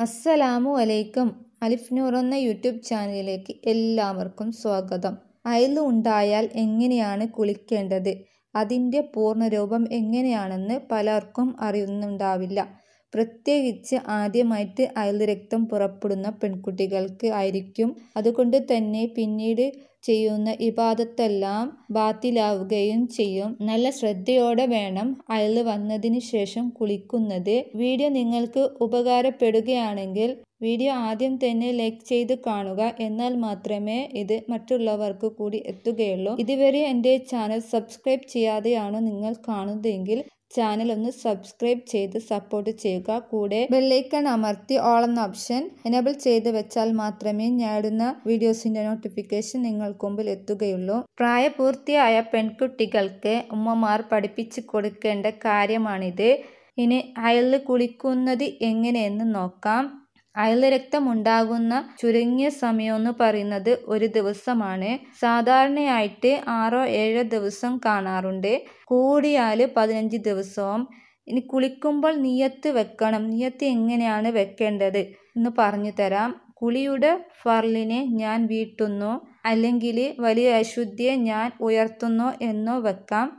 അസ്സലാമു അലൈക്കും അലിഫ് നൂർ എന്ന യൂട്യൂബ് ചാനലിലേക്ക് എല്ലാവർക്കും സ്വാഗതം അയല് ഉണ്ടായാൽ എങ്ങനെയാണ് കുളിക്കേണ്ടത് അതിൻ്റെ പൂർണ്ണരൂപം എങ്ങനെയാണെന്ന് പലർക്കും അറിയുന്നുണ്ടാവില്ല പ്രത്യേകിച്ച് ആദ്യമായിട്ട് അയൽ രക്തം പുറപ്പെടുന്ന പെൺകുട്ടികൾക്ക് ആയിരിക്കും അതുകൊണ്ട് തന്നെ പിന്നീട് ചെയ്യുന്ന ഇബാദത്തെല്ലാം ബാത്തിലാവുകയും ചെയ്യും നല്ല ശ്രദ്ധയോടെ വേണം അയൽ വന്നതിന് ശേഷം കുളിക്കുന്നത് വീഡിയോ നിങ്ങൾക്ക് ഉപകാരപ്പെടുകയാണെങ്കിൽ വീഡിയോ ആദ്യം തന്നെ ലൈക്ക് ചെയ്ത് കാണുക എന്നാൽ മാത്രമേ ഇത് മറ്റുള്ളവർക്ക് കൂടി എത്തുകയുള്ളൂ ഇതുവരെ എൻ്റെ ചാനൽ സബ്സ്ക്രൈബ് ചെയ്യാതെയാണോ നിങ്ങൾ കാണുന്നതെങ്കിൽ ചാനൽ ഒന്ന് സബ്സ്ക്രൈബ് ചെയ്ത് സപ്പോർട്ട് ചെയ്യുക കൂടെ ബെല്ലൈക്കൺ അമർത്തി ഓൾ എന്ന ഓപ്ഷൻ എനേബിൾ ചെയ്ത് വെച്ചാൽ മാത്രമേ ഞാടുന്ന വീഡിയോസിൻ്റെ നോട്ടിഫിക്കേഷൻ നിങ്ങൾക്ക് മുമ്പിൽ എത്തുകയുള്ളൂ പ്രായപൂർത്തിയായ പെൺകുട്ടികൾക്ക് ഉമ്മമാർ പഠിപ്പിച്ചു കൊടുക്കേണ്ട കാര്യമാണിത് ഇനി അയൽ കുളിക്കുന്നത് എങ്ങനെയെന്ന് നോക്കാം അയൽ രക്തം ഉണ്ടാകുന്ന ചുരുങ്ങിയ സമയം എന്ന് പറയുന്നത് ഒരു ദിവസമാണ് സാധാരണയായിട്ട് ആറോ ഏഴോ ദിവസം കാണാറുണ്ട് കൂടിയാൽ പതിനഞ്ച് ദിവസവും ഇനി കുളിക്കുമ്പോൾ നിയത്ത് വെക്കണം നിയത്ത് എങ്ങനെയാണ് വെക്കേണ്ടത് എന്ന് പറഞ്ഞു തരാം കുളിയുടെ ഫർലിനെ ഞാൻ വീട്ടുന്നു അല്ലെങ്കിൽ വലിയ അശുദ്ധിയെ ഞാൻ ഉയർത്തുന്നു എന്നോ വെക്കാം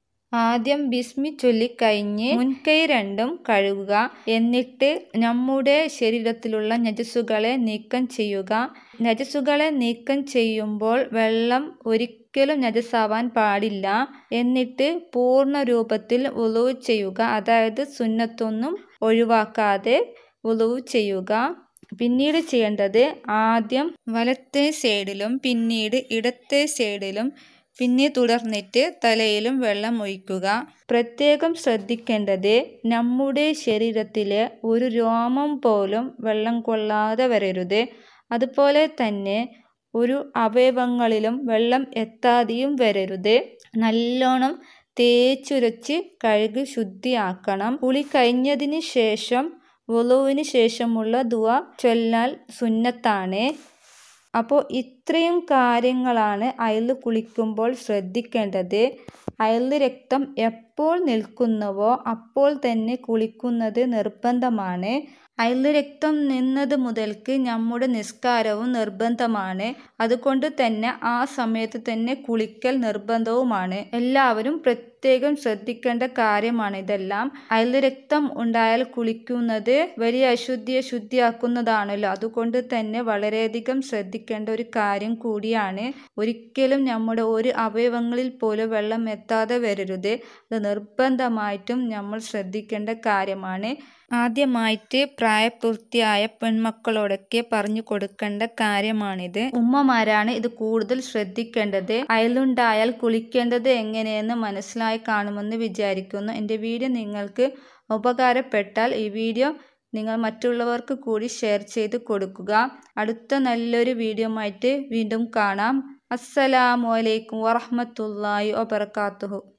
ആദ്യം ബിസ്മി ചൊല്ലിക്കഴിഞ്ഞ് മുൻകൈ രണ്ടും കഴുകുക എന്നിട്ട് നമ്മുടെ ശരീരത്തിലുള്ള നജസ്സുകളെ നീക്കം ചെയ്യുക നജസ്സുകളെ നീക്കം ചെയ്യുമ്പോൾ വെള്ളം ഒരിക്കലും നജസാവാൻ പാടില്ല എന്നിട്ട് പൂർണ്ണ രൂപത്തിൽ ഉളവ് ചെയ്യുക അതായത് സുന്നത്തൊന്നും ഒഴിവാക്കാതെ ഉളവ് ചെയ്യുക പിന്നീട് ചെയ്യേണ്ടത് ആദ്യം വലത്തെ സൈഡിലും പിന്നീട് ഇടത്തെ സൈഡിലും പിന്നെ തുടർന്നിട്ട് തലയിലും വെള്ളം ഒഴിക്കുക പ്രത്യേകം ശ്രദ്ധിക്കേണ്ടത് നമ്മുടെ ശരീരത്തിലെ ഒരു രോമം പോലും വെള്ളം കൊള്ളാതെ വരരുത് അതുപോലെ തന്നെ ഒരു അവയവങ്ങളിലും വെള്ളം എത്താതെയും വരരുത് നല്ലോണം തേച്ചുരച്ച് കഴുകി ശുദ്ധിയാക്കണം കുളി കഴിഞ്ഞതിന് ശേഷം വുളുവിന് ശേഷമുള്ള ദുവ ചൊല്ലാൽ സുന്നത്താണ് അപ്പോൾ ഇത്രയും കാര്യങ്ങളാണ് അയൽ കുളിക്കുമ്പോൾ ശ്രദ്ധിക്കേണ്ടത് അയൽ രക്തം എപ്പോൾ നിൽക്കുന്നുവോ അപ്പോൾ തന്നെ കുളിക്കുന്നത് നിർബന്ധമാണ് അയൽ രക്തം നിന്നത് മുതൽക്ക് നമ്മുടെ നിസ്കാരവും നിർബന്ധമാണ് അതുകൊണ്ട് തന്നെ ആ സമയത്ത് തന്നെ കുളിക്കൽ നിർബന്ധവുമാണ് എല്ലാവരും പ്രത്യേകം ശ്രദ്ധിക്കേണ്ട കാര്യമാണ് ഇതെല്ലാം അയൽ രക്തം ഉണ്ടായാൽ കുളിക്കുന്നത് വലിയ അശുദ്ധിയെ ശുദ്ധിയാക്കുന്നതാണല്ലോ അതുകൊണ്ട് തന്നെ വളരെയധികം ശ്രദ്ധിക്കേണ്ട ഒരു കാര്യം കൂടിയാണ് ഒരിക്കലും നമ്മുടെ ഒരു അവയവങ്ങളിൽ പോലും വെള്ളം എത്താതെ വരരുത് അത് നിർബന്ധമായിട്ടും നമ്മൾ ശ്രദ്ധിക്കേണ്ട കാര്യമാണ് ആദ്യമായിട്ട് പ്രായപൂർത്തിയായ പെൺമക്കളോടൊക്കെ പറഞ്ഞു കൊടുക്കേണ്ട കാര്യമാണിത് ഉമ്മമാരാണ് ഇത് കൂടുതൽ ശ്രദ്ധിക്കേണ്ടത് അയലുണ്ടായാൽ കുളിക്കേണ്ടത് എങ്ങനെയെന്ന് മനസ്സിലായി കാണുമെന്ന് വിചാരിക്കുന്നു എൻ്റെ വീഡിയോ നിങ്ങൾക്ക് ഉപകാരപ്പെട്ടാൽ ഈ വീഡിയോ നിങ്ങൾ മറ്റുള്ളവർക്ക് കൂടി ഷെയർ ചെയ്ത് കൊടുക്കുക അടുത്ത നല്ലൊരു വീഡിയോ ആയിട്ട് വീണ്ടും കാണാം അസ്സലാമു അലൈക്കും വറഹമത്തല്ലാഹി വബർക്കാത്തുഹു